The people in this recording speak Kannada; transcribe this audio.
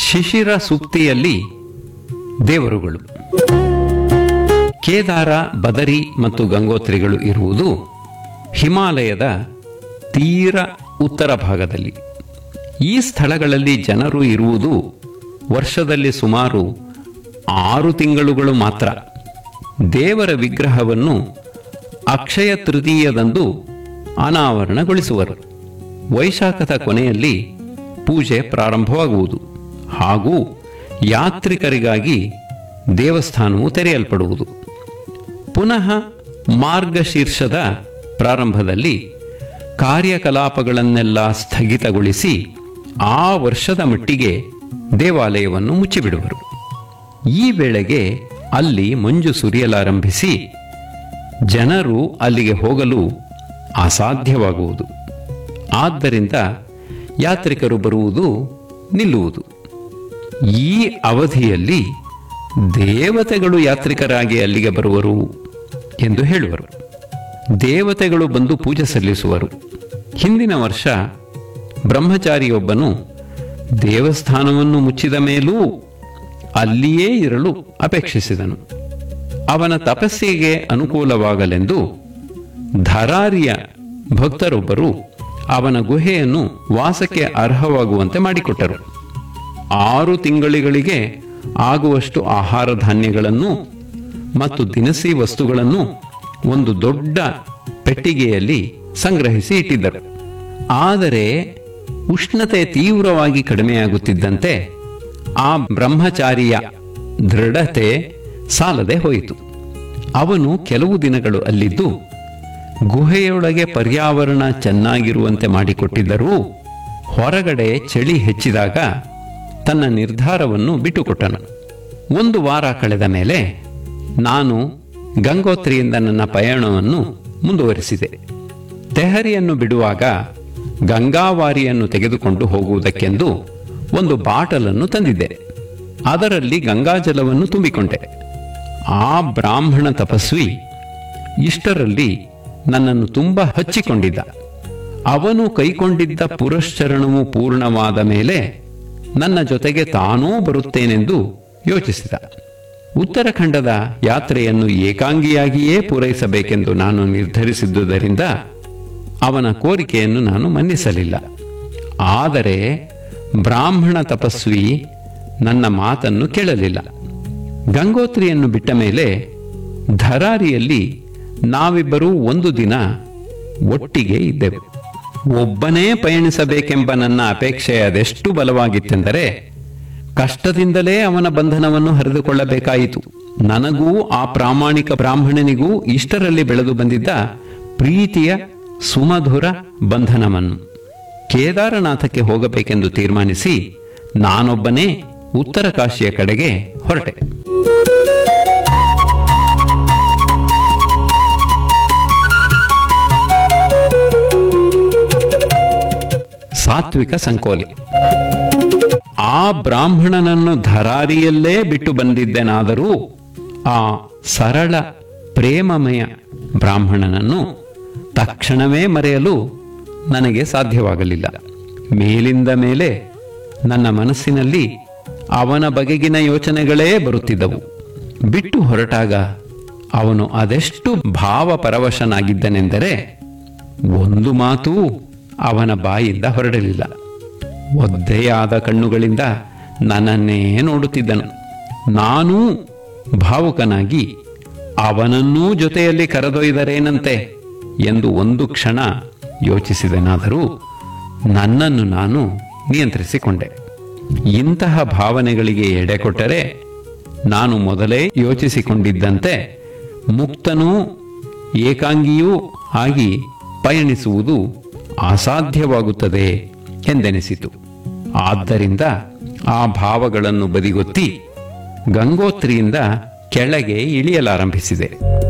ಶಿಶಿರ ಸೂಕ್ತಿಯಲ್ಲಿ ದೇವರುಗಳು ಕೇದಾರ ಬದರಿ ಮತ್ತು ಗಂಗೋತ್ರಿಗಳು ಇರುವುದು ಹಿಮಾಲಯದ ತೀರ ಉತ್ತರ ಭಾಗದಲ್ಲಿ ಈ ಸ್ಥಳಗಳಲ್ಲಿ ಜನರು ಇರುವುದು ವರ್ಷದಲ್ಲಿ ಸುಮಾರು ಆರು ತಿಂಗಳುಗಳು ಮಾತ್ರ ದೇವರ ವಿಗ್ರಹವನ್ನು ಅಕ್ಷಯ ತೃತೀಯದಂದು ಅನಾವರಣಗೊಳಿಸುವರು ವೈಶಾಖದ ಕೊನೆಯಲ್ಲಿ ಪೂಜೆ ಪ್ರಾರಂಭವಾಗುವುದು ಹಾಗೂ ಯಾತ್ರಿಕರಿಗಾಗಿ ದೇವಸ್ಥಾನವು ತೆರೆಯಲ್ಪಡುವುದು ಪುನಃ ಮಾರ್ಗಶೀರ್ಷದ ಪ್ರಾರಂಭದಲ್ಲಿ ಕಾರ್ಯಕಲಾಪಗಳನ್ನೆಲ್ಲ ಸ್ಥಗಿತಗೊಳಿಸಿ ಆ ವರ್ಷದ ಮಟ್ಟಿಗೆ ದೇವಾಲಯವನ್ನು ಮುಚ್ಚಿಬಿಡುವರು ಈ ವೇಳೆಗೆ ಅಲ್ಲಿ ಮಂಜು ಸುರಿಯಲಾರಂಭಿಸಿ ಜನರು ಅಲ್ಲಿಗೆ ಹೋಗಲು ಅಸಾಧ್ಯವಾಗುವುದು ಆದ್ದರಿಂದ ಯಾತ್ರಿಕರು ಬರುವುದು ನಿಲ್ಲುವುದು ಈ ಅವಧಿಯಲ್ಲಿ ದೇವತೆಗಳು ಯಾತ್ರಿಕರಾಗಿ ಅಲ್ಲಿಗೆ ಬರುವರು ಎಂದು ಹೇಳುವರು ದೇವತೆಗಳು ಬಂದು ಪೂಜೆ ಸಲ್ಲಿಸುವರು ಹಿಂದಿನ ವರ್ಷ ಬ್ರಹ್ಮಚಾರಿಯೊಬ್ಬನು ದೇವಸ್ಥಾನವನ್ನು ಮುಚ್ಚಿದ ಮೇಲೂ ಅಲ್ಲಿಯೇ ಇರಲು ಅಪೇಕ್ಷಿಸಿದನು ಅವನ ತಪಸ್ಸಿಗೆ ಅನುಕೂಲವಾಗಲೆಂದು ಧರಾರಿಯ ಭಕ್ತರೊಬ್ಬರು ಅವನ ಗುಹೆಯನ್ನು ವಾಸಕ್ಕೆ ಅರ್ಹವಾಗುವಂತೆ ಮಾಡಿಕೊಟ್ಟರು ಆರು ತಿಂಗಳಿಗಳಿಗೆ ಆಗುವಷ್ಟು ಆಹಾರ ಧಾನ್ಯಗಳನ್ನು ಮತ್ತು ದಿನಸಿ ವಸ್ತುಗಳನ್ನು ಒಂದು ದೊಡ್ಡ ಪೆಟ್ಟಿಗೆಯಲ್ಲಿ ಸಂಗ್ರಹಿಸಿ ಇಟ್ಟಿದ್ದರು ಆದರೆ ಉಷ್ಣತೆ ತೀವ್ರವಾಗಿ ಕಡಿಮೆಯಾಗುತ್ತಿದ್ದಂತೆ ಆ ಬ್ರಹ್ಮಚಾರಿಯ ದೃಢತೆ ಸಾಲದೆ ಹೋಯಿತು ಅವನು ಕೆಲವು ದಿನಗಳು ಅಲ್ಲಿದ್ದು ಗುಹೆಯೊಳಗೆ ಪರ್ಯಾವರಣ ಚೆನ್ನಾಗಿರುವಂತೆ ಮಾಡಿಕೊಟ್ಟಿದ್ದರೂ ಹೊರಗಡೆ ಚಳಿ ಹೆಚ್ಚಿದಾಗ ತನ್ನ ನಿರ್ಧಾರವನ್ನು ಬಿಟ್ಟುಕೊಟ್ಟನು ಒಂದು ವಾರ ಕಳೆದ ಮೇಲೆ ನಾನು ಗಂಗೋತ್ರಿಯಿಂದ ನನ್ನ ಪಯಣವನ್ನು ಮುಂದುವರಿಸಿದೆ ತೆಹರಿಯನ್ನು ಬಿಡುವಾಗ ಗಂಗಾವಾರಿಯನ್ನು ತೆಗೆದುಕೊಂಡು ಹೋಗುವುದಕ್ಕೆಂದು ಒಂದು ಬಾಟಲನ್ನು ತಂದಿದ್ದೆ ಅದರಲ್ಲಿ ಗಂಗಾಜಲವನ್ನು ತುಂಬಿಕೊಂಡೆ ಆ ಬ್ರಾಹ್ಮಣ ತಪಸ್ವಿ ಇಷ್ಟರಲ್ಲಿ ನನ್ನನ್ನು ತುಂಬ ಹಚ್ಚಿಕೊಂಡಿದ್ದ ಅವನು ಕೈಕೊಂಡಿದ್ದ ಪುರಶ್ಚರಣವು ಪೂರ್ಣವಾದ ಮೇಲೆ ನನ್ನ ಜೊತೆಗೆ ತಾನೂ ಬರುತ್ತೇನೆಂದು ಯೋಚಿಸಿದ ಉತ್ತರಾಖಂಡದ ಯಾತ್ರೆಯನ್ನು ಏಕಾಂಗಿಯಾಗಿಯೇ ಪೂರೈಸಬೇಕೆಂದು ನಾನು ನಿರ್ಧರಿಸಿದ್ದುದರಿಂದ ಅವನ ಕೋರಿಕೆಯನ್ನು ನಾನು ಮನ್ನಿಸಲಿಲ್ಲ ಆದರೆ ಬ್ರಾಹ್ಮಣ ತಪಸ್ವಿ ನನ್ನ ಮಾತನ್ನು ಕೇಳಲಿಲ್ಲ ಗಂಗೋತ್ರಿಯನ್ನು ಬಿಟ್ಟ ಮೇಲೆ ಧರಾರಿಯಲ್ಲಿ ನಾವಿಬ್ಬರೂ ಒಂದು ದಿನ ಒಟ್ಟಿಗೆ ಇದ್ದೆವು ಒಬ್ಬನೇ ಪಯಣಿಸಬೇಕೆಂಬ ನನ್ನ ಅಪೇಕ್ಷೆ ಅದೆಷ್ಟು ಬಲವಾಗಿತ್ತೆಂದರೆ ಕಷ್ಟದಿಂದಲೇ ಅವನ ಬಂಧನವನ್ನು ಹರಿದುಕೊಳ್ಳಬೇಕಾಯಿತು ನನಗೂ ಆ ಪ್ರಾಮಾಣಿಕ ಬ್ರಾಹ್ಮಣನಿಗೂ ಇಷ್ಟರಲ್ಲಿ ಬೆಳೆದು ಬಂದಿದ್ದ ಪ್ರೀತಿಯ ಸುಮಧುರ ಬಂಧನವನ್ನು ಕೇದಾರನಾಥಕ್ಕೆ ಹೋಗಬೇಕೆಂದು ತೀರ್ಮಾನಿಸಿ ನಾನೊಬ್ಬನೇ ಉತ್ತರ ಕಾಶಿಯ ಕಡೆಗೆ ಹೊರಟೆ ಸಾತ್ವಿಕ ಸಂಕೋಲಿ ಆ ಬ್ರಾಹ್ಮಣನನ್ನು ಧರಾರಿಯಲ್ಲೇ ಬಿಟ್ಟು ಬಂದಿದ್ದೆನಾದರೂ ಆ ಸರಳ ಪ್ರೇಮಮಯ ಬ್ರಾಹ್ಮಣನನ್ನು ತಕ್ಷಣವೇ ಮರೆಯಲು ನನಗೆ ಸಾಧ್ಯವಾಗಲಿಲ್ಲ ಮೇಲಿಂದ ಮೇಲೆ ನನ್ನ ಮನಸ್ಸಿನಲ್ಲಿ ಅವನ ಬಗೆಗಿನ ಯೋಚನೆಗಳೇ ಬರುತ್ತಿದ್ದವು ಬಿಟ್ಟು ಹೊರಟಾಗ ಅವನು ಅದೆಷ್ಟು ಭಾವಪರವಶನಾಗಿದ್ದನೆಂದರೆ ಒಂದು ಮಾತೂ ಅವನ ಬಾಯಿಂದ ಹೊರಡಲಿಲ್ಲ ಒದ್ದೆಯಾದ ಕಣ್ಣುಗಳಿಂದ ನನ್ನನ್ನೇ ನೋಡುತ್ತಿದ್ದನು ನಾನೂ ಭಾವುಕನಾಗಿ ಅವನನ್ನೂ ಜೊತೆಯಲ್ಲಿ ಕರೆದೊಯ್ದರೇನಂತೆ ಎಂದು ಒಂದು ಕ್ಷಣ ಯೋಚಿಸಿದೆನಾದರೂ ನನ್ನನ್ನು ನಾನು ನಿಯಂತ್ರಿಸಿಕೊಂಡೆ ಇಂತಹ ಭಾವನೆಗಳಿಗೆ ಎಡೆ ಕೊಟ್ಟರೆ ನಾನು ಮೊದಲೇ ಯೋಚಿಸಿಕೊಂಡಿದ್ದಂತೆ ಮುಕ್ತನೂ ಏಕಾಂಗಿಯೂ ಆಗಿ ಪಯಣಿಸುವುದು ಅಸಾಧ್ಯವಾಗುತ್ತದೆ ಎಂದೆನಿಸಿತು ಆದ್ದರಿಂದ ಆ ಭಾವಗಳನ್ನು ಬದಿಗೊತ್ತಿ ಗಂಗೋತ್ರಿಯಿಂದ ಕೆಳಗೆ ಇಳಿಯಲಾರಂಭಿಸಿದೆ